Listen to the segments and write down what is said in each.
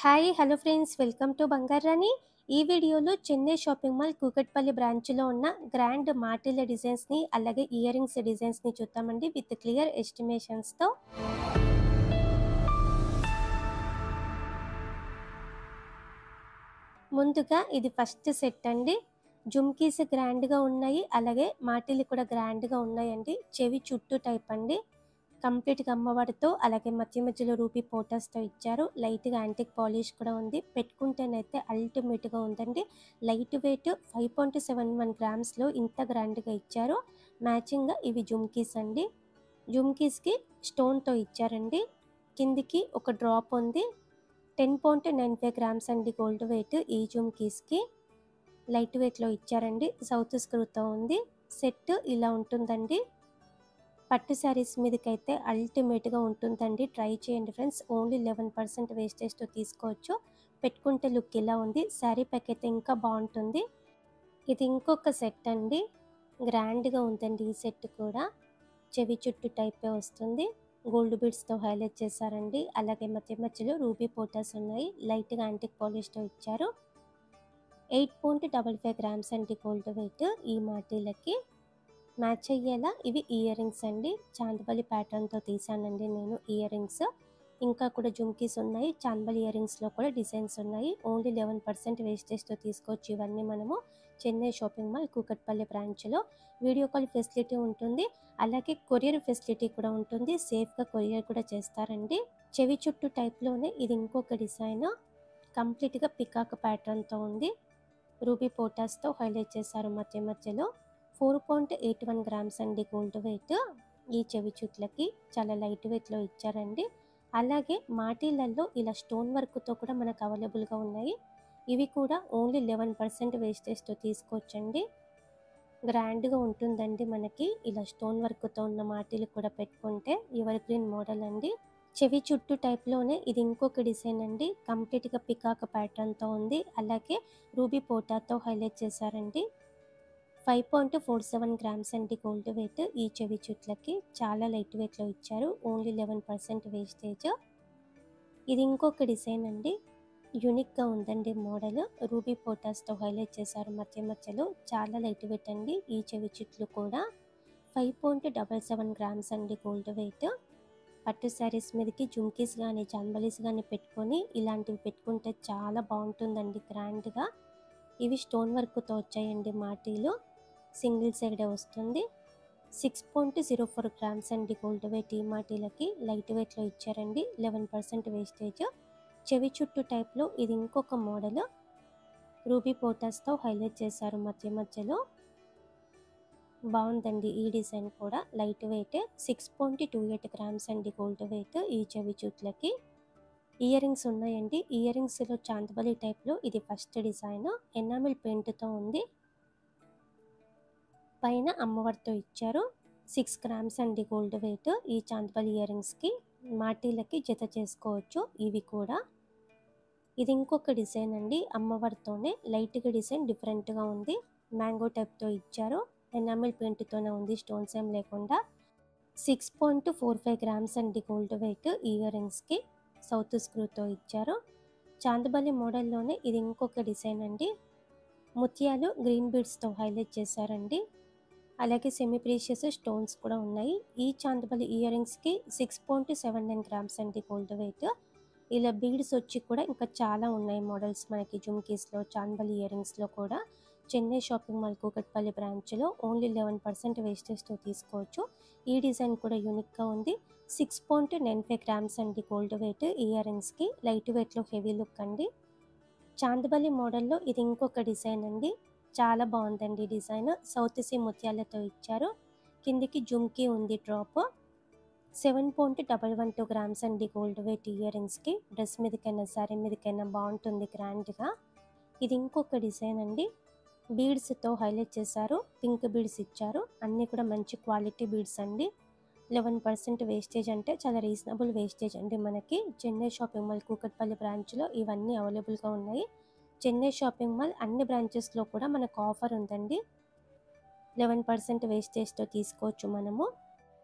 hi hello friends welcome to బంగారాని ఈ వీడియోలో చెన్నై షాపింగ్ మాల్ కూకట్పల్లి బ్రాంచ్లో ఉన్న గ్రాండ్ మాటిల డిజైన్స్ని అలాగే ఇయర్ రింగ్స్ డిజైన్స్ని చూద్దామండి విత్ క్లియర్ ఎస్టిమేషన్స్తో ముందుగా ఇది ఫస్ట్ సెట్ అండి జుమ్కీస్ గ్రాండ్గా ఉన్నాయి అలాగే మాటిలు కూడా గ్రాండ్గా ఉన్నాయండి చెవి చుట్టూ టైప్ అండి కంప్లీట్గా అమ్మవారితో అలాగే మధ్య మధ్యలో రూపీ పోటర్స్తో ఇచ్చారు లైట్గా యాంటిక్ పాలిష్ కూడా ఉంది పెట్టుకుంటేనైతే అల్టిమేట్గా ఉందండి light weight five point seven one గ్రామ్స్లో ఇంత గ్రాండ్గా ఇచ్చారు మ్యాచింగ్గా ఇవి జుమ్కీస్ అండి జుమ్కీస్కి స్టోన్తో ఇచ్చారండి కిందికి ఒక డ్రాప్ ఉంది ten point nine five grams అండి గోల్డ్ వెయిట్ ఈ జుమ్కీస్కి లైట్ వెయిట్లో ఇచ్చారండి సౌత్ స్క్రూతో ఉంది సెట్ ఇలా ఉంటుందండి పట్టు శారీస్ మీదకైతే అల్టిమేట్గా ఉంటుందండి ట్రై చేయండి ఫ్రెండ్స్ ఓన్లీ లెవెన్ పర్సెంట్ వేస్టేజ్తో తీసుకోవచ్చు పెట్టుకుంటే లుక్ ఇలా ఉంది శారీ ప్యాక్ అయితే ఇంకా బాగుంటుంది ఇది ఇంకొక సెట్ అండి గ్రాండ్గా ఉందండి ఈ సెట్ కూడా చెవి చుట్టూ టైపే వస్తుంది గోల్డ్ బీడ్స్తో హైలైట్ చేశారండి అలాగే మధ్య మధ్యలో రూబీ పోటాస్ ఉన్నాయి లైట్గా యాంటిక్ పాలిష్తో ఇచ్చారు eight point double five grams అండి గోల్డ్ వెయిట్ ఈ మాటీలకి మ్యాచ్ అయ్యేలా ఇవి ఇయర్ రింగ్స్ అండి చాందబలి ప్యాటర్న్తో తీసానండి నేను ఇయర్ రింగ్స్ ఇంకా కూడా జుమ్కీస్ ఉన్నాయి చాందబలి ఇయర్ రింగ్స్లో కూడా డిజైన్స్ ఉన్నాయి ఓన్లీ లెవెన్ పర్సెంట్ వేస్టేజ్తో తీసుకోవచ్చు ఇవన్నీ మనము చెన్నై షాపింగ్ మాల్ కూకట్పల్లి బ్రాంచ్లో వీడియో కాల్ ఫెసిలిటీ ఉంటుంది అలాగే కొరియర్ ఫెసిలిటీ కూడా ఉంటుంది సేఫ్గా కొరియర్ కూడా చేస్తారండి చెవి చుట్టూ టైప్లోనే ఇది ఇంకొక డిజైన్ కంప్లీట్గా పికాక్ ప్యాటర్న్తో ఉంది రూబీ పోటాస్తో హైలైట్ చేశారు మధ్య మధ్యలో four point eight one grams అండి గోల్డ్ వెయిట్ ఈ చెవి చుట్లకి చాలా లైట్ వెయిట్లో ఇచ్చారండి అలాగే మాటీలలో ఇలా స్టోన్ వర్క్తో కూడా మనకు అవైలబుల్గా ఉన్నాయి ఇవి కూడా ఓన్లీ లెవెన్ పర్సెంట్ వేస్టేజ్తో తీసుకోవచ్చండి గ్రాండ్గా ఉంటుందండి మనకి ఇలా స్టోన్ వర్క్తో ఉన్న మాటీలు కూడా పెట్టుకుంటే ఎవర్ గ్రీన్ మోడల్ అండి చెవి చుట్టూ టైప్లోనే ఇది ఇంకొక డిజైన్ అండి కంప్లీట్గా పికాక్ ప్యాటర్న్తో ఉంది అలాగే రూబీ పోటాతో హైలైట్ చేశారండి five point four seven grams అండి గోల్డ్ వెయిట్ ఈ చెవి చుట్లకి చాలా లైట్ వెయిట్లో ఇచ్చారు ఓన్లీ లెవెన్ పర్సెంట్ వేస్టేజ్ ఇది ఇంకొక డిజైన్ అండి యూనిక్గా ఉందండి మోడల్ రూబీ పోటాస్తో హైలైట్ చేశారు మధ్య మధ్యలో చాలా లైట్ వెయిట్ అండి ఈ చెవి చుట్లు కూడా five point double seven grams అండి గోల్డ్ వెయిట్ పట్టు శారీస్ మీదకి జుమ్కీస్ కానీ చాంబలీస్ కానీ పెట్టుకొని ఇలాంటివి పెట్టుకుంటే చాలా బాగుంటుందండి గ్రాండ్గా ఇవి స్టోన్ వర్క్తో వచ్చాయండి మాటీలు సింగిల్ సైడే వస్తుంది six point zero four grams అండి గోల్డ్ వెయిట్ ఈ మాటీలకి లైట్ వెయిట్లో ఇచ్చారండి లెవెన్ పర్సెంట్ వేస్టేజ్ చెవి చుట్టూ టైప్లో ఇది ఇంకొక మోడల్ రూబీ పోటాస్తో హైలైట్ చేశారు మధ్య మధ్యలో బాగుందండి ఈ డిజైన్ కూడా light weight six point two eight grams అండి గోల్డ్ వెయిట్ ఈ చెవి చుట్లకి ఇయర్ రింగ్స్ ఉన్నాయండి ఇయర్ రింగ్స్లో చాందబలి టైప్లో ఇది ఫస్ట్ డిజైన్ ఎనామిల్ పెయింట్తో ఉంది పైన అమ్మవారితో ఇచ్చారు సిక్స్ గ్రామ్స్ అండి గోల్డ్ వెయిట్ ఈ చాందబలి ఇయర్ రింగ్స్కి మాటీలకి జత చేసుకోవచ్చు ఇవి కూడా ఇది ఇంకొక డిజైన్ అండి అమ్మవారితోనే లైట్గా డిజైన్ డిఫరెంట్గా ఉంది మ్యాంగో టైప్తో ఇచ్చారు ఎనామిల్ పెయింట్తోనే ఉంది స్టోన్స్ ఏం లేకుండా six point four five grams అండి గోల్డ్ వెయిట్ ఇయర్ రింగ్స్కి సౌత్ స్క్రూతో ఇచ్చారు చాందబలి మోడల్లోనే ఇది ఇంకొక డిజైన్ అండి ముత్యాలు గ్రీన్ బీడ్స్తో హైలైట్ చేశారండి అలాగే సెమీ ప్రీషియస్ స్టోన్స్ కూడా ఉన్నాయి ఈ చాందబలి ఇయర్ రింగ్స్కి six point seven nine grams అండి గోల్డ్ వెయిట్ ఇలా బీడ్స్ వచ్చి కూడా ఇంకా చాలా ఉన్నాయి మోడల్స్ మనకి జుమ్కీస్లో చాందబలి ఇయర్ రింగ్స్లో కూడా చెన్నై షాపింగ్ మాల్ కూకట్పల్లి బ్రాంచ్లో ఓన్లీ లెవెన్ పర్సెంట్ వేస్టేజ్తో తీసుకోవచ్చు ఈ డిజైన్ కూడా యూనిక్గా ఉంది six point nine five grams అండి గోల్డ్ వెయిట్ ఇయర్ రింగ్స్కి లైట్ వెయిట్లో హెవీ లుక్ అండి చాందబలి మోడల్లో ఇది ఇంకొక డిజైన్ అండి చాలా బాగుందండి డిజైన్ సౌత్ సీ ముత్యాలతో ఇచ్చారు కిందికి జుమ్కీ ఉంది drop seven point double one two grams అండి గోల్డ్ వెయిట్ ఇయర్ రింగ్స్కి డ్రెస్ మీదకైనా శారీ మీదకైనా బాగుంటుంది గ్రాండ్గా ఇది ఇంకొక డిజైన్ అండి బీడ్స్తో హైలైట్ చేశారు పింక్ బీడ్స్ ఇచ్చారు అన్నీ కూడా మంచి క్వాలిటీ బీడ్స్ అండి లెవెన్ పర్సెంట్ వేస్టేజ్ అంటే చాలా రీజనబుల్ వేస్టేజ్ అండి మనకి చెన్నై షాపింగ్ మాల్ కూకట్పల్లి బ్రాంచ్లో ఇవన్నీ అవైలబుల్గా ఉన్నాయి చెన్నై షాపింగ్ మాల్ అన్ని బ్రాంచెస్లో కూడా మనకు ఆఫర్ ఉందండి లెవెన్ పర్సెంట్ వేస్టేజ్తో తీసుకోవచ్చు మనము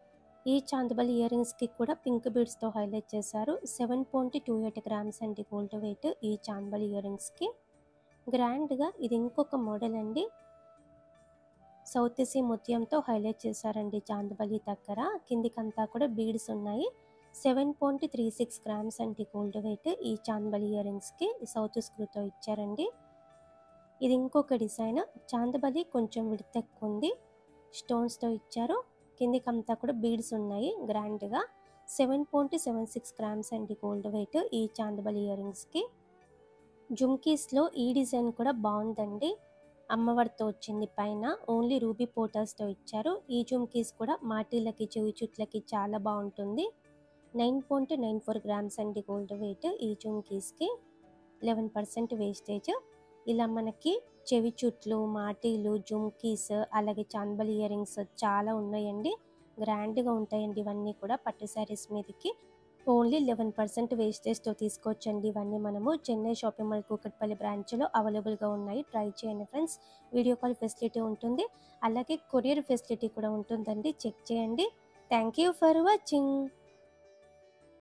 ఈ చాందబలి ఇయర్ రింగ్స్కి కూడా పింక్ బీడ్స్తో హైలైట్ చేశారు seven point two eight grams అండి గోల్డ్ వెయిట్ ఈ చాందబలి ఇయర్ రింగ్స్కి గ్రాండ్గా ఇది ఇంకొక మోడల్ అండి సౌత్ సీ ముత్యంతో హైలైట్ చేశారండి చాందబలి దగ్గర కిందికంతా కూడా బీడ్స్ ఉన్నాయి seven point three six grams అండి గోల్డ్ వెయిట్ ఈ చాందబలి ఇయర్ రింగ్స్కి సౌత్ స్క్రూతో ఇచ్చారండి ఇది ఇంకొక డిజైన్ చాందబలి కొంచెం విడత ఎక్కువ ఉంది స్టోన్స్తో ఇచ్చారు కిందికంతా కూడా బీడ్స్ ఉన్నాయి గ్రాండ్గా seven point seven six grams అండి గోల్డ్ వెయిట్ ఈ చాందబలి ఇయర్ రింగ్స్కి జుమ్కీస్లో ఈ డిజైన్ కూడా బాగుందండి అమ్మవారితో వచ్చింది పైన ఓన్లీ రూబీ పోటర్స్తో ఇచ్చారు ఈ జుమ్కీస్ కూడా మాటీలకి చెవి చుట్లకి చాలా బాగుంటుంది nine point nine four grams అండి గోల్డ్ వెయిట్ ఈ జుమ్కీస్కి లెవెన్ పర్సెంట్ వేస్టేజ్ ఇలా మనకి చెవి చుట్లు మాటీలు జుమ్కీస్ అలాగే చాందబలి ఇయర్ రింగ్స్ చాలా ఉన్నాయండి గ్రాండ్గా ఉంటాయండి ఇవన్నీ కూడా పట్టు శారీస్ మీదకి ఓన్లీ లెవెన్ పర్సెంట్ వేస్టేజ్తో తీసుకోవచ్చండి ఇవన్నీ మనము చెన్నై షాపింగ్ మాల్ కూకట్పల్లి బ్రాంచ్లో అవైలబుల్గా ఉన్నాయి ట్రై చేయండి ఫ్రెండ్స్ వీడియో కాల్ ఫెసిలిటీ ఉంటుంది అలాగే కొరియర్ ఫెసిలిటీ కూడా ఉంటుందండి చెక్ చేయండి థ్యాంక్ యూ ఫర్ వాచింగ్